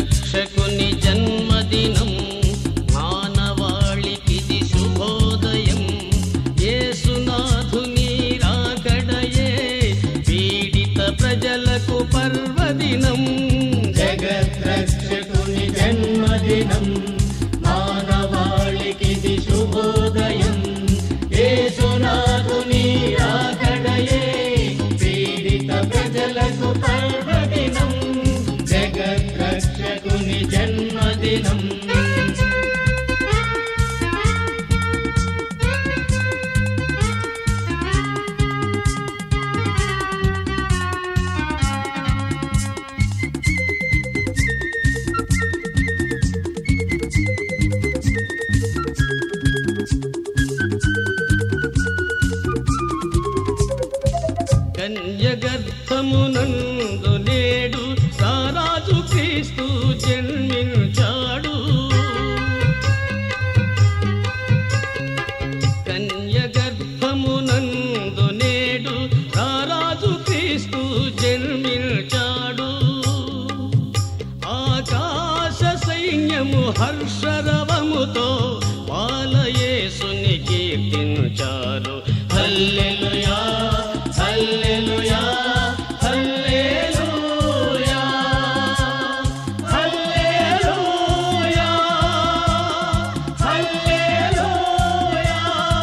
రక్షకుని జన్మదినం మానవాళికిది శుభోదయం యేసునాథుని రాకడయే పీడిత ప్రజలకు పర్వదినం జగద్రక్షకుని జన్మదినం మానవాళికిది శుభోదయం యేసునాథుని రాకడయే పీడిత ప్రజలకు పర్వదినం జగద్రక్షకుని జన్మదినం కన్యగర్భమునందు నేడు రారాజు క్రీస్తు జన్మించాడు కన్యగర్భమునందు నేడు రారాజు క్రీస్తు జన్మించాడు ఆకాశ సైన్యము హర్షరవముతో బాలయేసుని కీర్తించారు హల్లెలూయా హల్లెలూయా హల్లెలూయా హల్లెలూయా హల్లెలూయా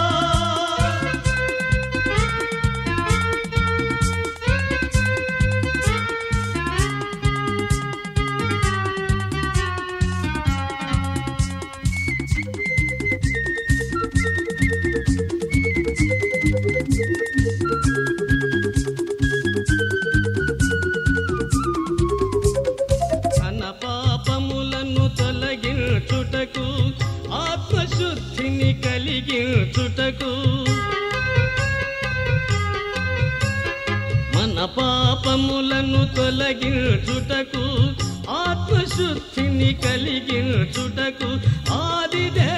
తన పాపములను తొలగించుటకు ఆత్మశుద్ధిని కలిగించుటకు మన పాపములను తొలగించుటకు ఆత్మశుద్ధిని కలిగించుటకు ఆది